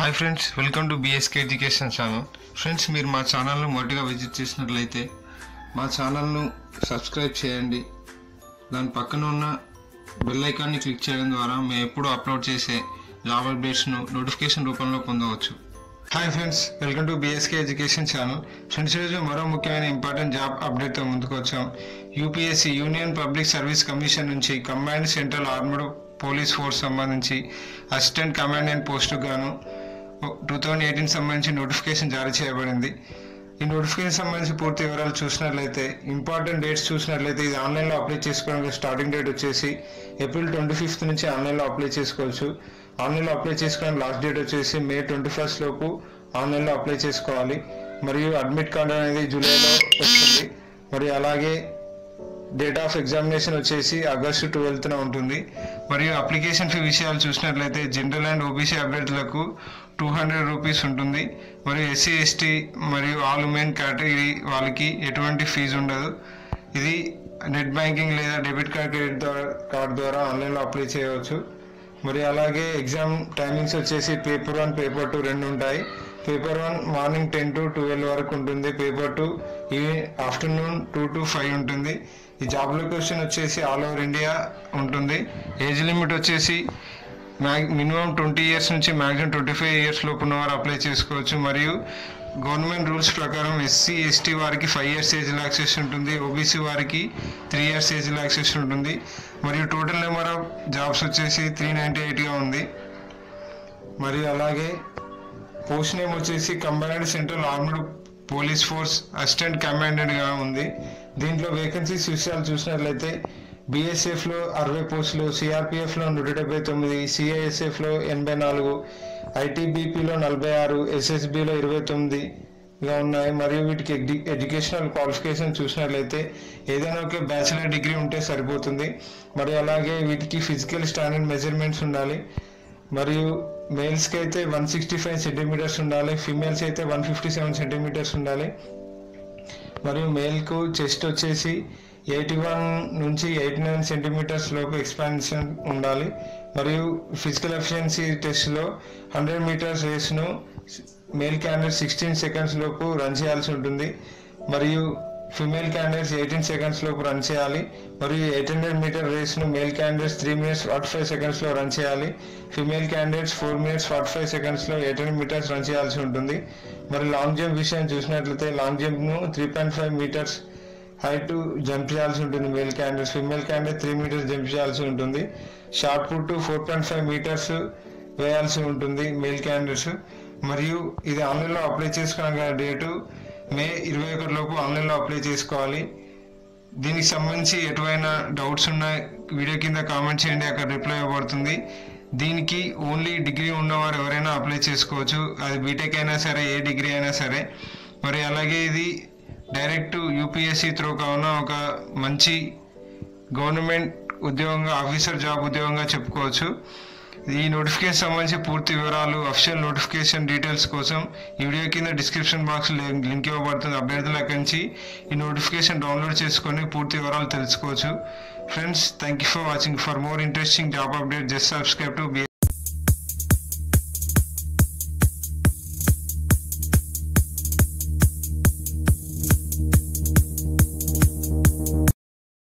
hi friends welcome to B S K education channel friends మీరు మా ఛానల్ను మొదటిగా విజిట్ చేసినట్లయితే మా ఛానల్ను సబ్స్క్రైబ్ చేయండి దాని పక్కన ఉన్న బెల్ ఐకాన్ని క్లిక్ చేయడం ద్వారా మేము ఎప్పుడు అప్లోడ్ చేసే జాబ్ అప్డేట్స్ను నోటిఫికేషన్ రూపంలో పొందవచ్చు hi friends welcome to B S K education channel friends ఈరోజు మరో ముఖ్యమైన ఇంపార్టెంట్ జాబ్ అప్డేట్తో ముందుకు వచ్చాం UPSC union public service commission నుంచి combined central armed police force సంబంధించి అసిస్టెంట్ కమాండెంట్ పోస్టుకు గాను టూ థౌజండ్ ఎయిటీన్ సంబంధించి నోటిఫికేషన్ జారీ చేయబడింది ఈ నోటిఫికేషన్ సంబంధించి పూర్తి వివరాలు చూసినట్లయితే ఇంపార్టెంట్ డేట్స్ చూసినట్లయితే ఇది ఆన్లైన్లో అప్లై చేసుకోవడానికి స్టార్టింగ్ డేట్ వచ్చేసి ఏప్రిల్ ట్వంటీ ఫిఫ్త్ నుంచి ఆన్లైన్లో అప్లై చేసుకోవచ్చు ఆన్లైన్లో అప్లై చేసుకోవడానికి లాస్ట్ డేట్ వచ్చేసి మే ట్వంటీ ఫస్ట్ లోపు ఆన్లైన్లో అప్లై చేసుకోవాలి మరియు అడ్మిట్ కార్డ్ అనేది జూలైలో వస్తుంది మరియు అలాగే డేట్ ఆఫ్ ఎగ్జామినేషన్ వచ్చేసి ఆగస్టు ట్వెల్త్న ఉంటుంది మరియు అప్లికేషన్ ఫీ విషయాలు చూసినట్లయితే జనరల్ అండ్ ఓబీసీ అభ్యర్థులకు టూ హండ్రెడ్ రూపీస్ ఉంటుంది మరియు ఎస్సీ ఎస్టీ మరియు ఆల్ ఉమెన్ కేటగిరీ వాళ్ళకి ఎటువంటి ఫీజు ఉండదు ఇది నెట్ బ్యాంకింగ్ లేదా డెబిట్ కార్డ్ క్రెడిట్ ద్వారా కార్డ్ ద్వారా ఆన్లైన్లో అప్లై చేయవచ్చు మరి అలాగే ఎగ్జామ్ టైమింగ్స్ వచ్చేసి పేపర్ వన్ పేపర్ టూ రెండు ఉంటాయి paper one morning ten to twelve వరకు ఉంటుంది paper two evening afternoon two to five ఉంటుంది ఈ జాబ్ లొకేషన్ వచ్చేసి ఆల్ ఓవర్ ఇండియా ఉంటుంది ఏజ్ లిమిట్ వచ్చేసి మ్యాక్ మినిమం ట్వంటీ ఇయర్స్ నుంచి మ్యాక్సిమం ట్వంటీ ఫైవ్ ఇయర్స్ లోపు ఉన్నవారు అప్లై చేసుకోవచ్చు మరియు గవర్నమెంట్ రూల్స్ ప్రకారం ఎస్సీ ఎస్టీ వారికి ఫైవ్ ఇయర్స్ ఏజ్ రిలాక్సేషన్ ఉంటుంది ఓబీసీ వారికి త్రీ ఇయర్స్ ఏజ్ రిలాక్సేషన్ ఉంటుంది మరియు టోటల్ నెంబర్ ఆఫ్ జాబ్స్ వచ్చేసి త్రీ నైంటీ ఎయిట్గా ఉంది మరియు అలాగే పోస్ట్ నేమ్ వచ్చేసి combined central armed police force assistant కమాండెంట్గా ఉంది దీంట్లో వేకెన్సీస్ విషయాలు చూసినట్లయితే బీఎస్ఎఫ్లో అరవై పోస్టులు సిఆర్పిఎఫ్లో నూట డెబ్బై తొమ్మిది సిఐఎస్ఎఫ్లో ఎనభై నాలుగు ఐటీబీపీలో నలభై ఆరు ఎస్ఎస్బిలో ఇరవై తొమ్మిది గా ఉన్నాయి మరియు వీటికి ఎడ్యు ఎడ్యుకేషనల్ క్వాలిఫికేషన్ చూసినట్లయితే ఏదైనా ఒక బ్యాచిలర్ డిగ్రీ ఉంటే సరిపోతుంది మరియు అలాగే వీటికి ఫిజికల్ స్టాండర్డ్ మెజర్మెంట్స్ ఉండాలి మరియు మేల్స్కి అయితే వన్ సిక్స్టీ ఫైవ్ సెంటీమీటర్స్ ఉండాలి ఫీమేల్స్ అయితే వన్ ఫిఫ్టీ సెవెన్ సెంటీమీటర్స్ ఉండాలి మరియు మేల్కు చెస్ట్ వచ్చేసి ఎయిటీ వన్ నుంచి ఎయిటీ నైన్ సెంటీమీటర్స్ లోపు ఎక్స్పాన్షన్ ఉండాలి మరియు ఫిజికల్ ఎఫిషియన్సీ టెస్ట్లో హండ్రెడ్ మీటర్స్ రేస్ను మేల్ క్యాండిడేట్ సిక్స్టీన్ సెకండ్స్ లోపు రన్ చేయాల్సి ఉంటుంది మరియు ఫిమేల్ క్యాండిడేట్స్ ఎయిటీన్ సెకండ్స్ లోపు రన్ చేయాలి మరియు ఎయిట్ హండ్రెడ్ మీటర్ రేస్ను male candidates three minutes forty five సెకండ్స్లో రన్ చేయాలి female candidates four minutes forty five సెకండ్స్లో ఎయిట్ హండ్రెడ్ మీటర్స్ రన్ చేయాల్సి ఉంటుంది మరి లాంగ్ జంప్ విషయం చూసినట్లయితే లాంగ్ జంప్ను three point five metres height jump చేయాల్సి ఉంటుంది male candidates female candidate three metres jump చేయాల్సి ఉంటుంది shot put four point five metres వేయాల్సి ఉంటుంది మేల్ క్యాండిడేట్స్ మరియు ఇది ఆన్లైన్లో అప్లై చేసుకోవడానికి డేటు మే ఇరవై ఒకటి లోపు ఆన్లైన్లో అప్లై చేసుకోవాలి దీనికి సంబంధించి ఎటువైనా డౌట్స్ ఉన్న వీడియో కింద కామెంట్ చేయండి అక్కడ రిప్లై ఇవ్వబడుతుంది దీనికి ఓన్లీ డిగ్రీ ఉన్నవారు ఎవరైనా అప్లై చేసుకోవచ్చు అది బీటెక్ అయినా సరే ఏ డిగ్రీ అయినా సరే మరి అలాగే ఇది డైరెక్ట్ యూపీఎస్సీ త్రూ కావున ఒక మంచి గవర్నమెంట్ ఉద్యోగంగా ఆఫీసర్ జాబ్ ఉద్యోగంగా చెప్పుకోవచ్చు ఈ నోటిఫికేషన్ సంబంధించి పూర్తి వివరాలు అఫిషియల్ నోటిఫికేషన్ డీటెయిల్స్ కోసం ఈ వీడియో కింద డిస్క్రిప్షన్ బాక్స్ లింక్ ఇవ్వబడుతుంది అభ్యర్థుల నుంచి ఈ నోటిఫికేషన్ డౌన్లోడ్ చేసుకొని పూర్తి వివరాలు తెలుసుకోవచ్చు friends thank you for watching for more interesting job update just subscribe to B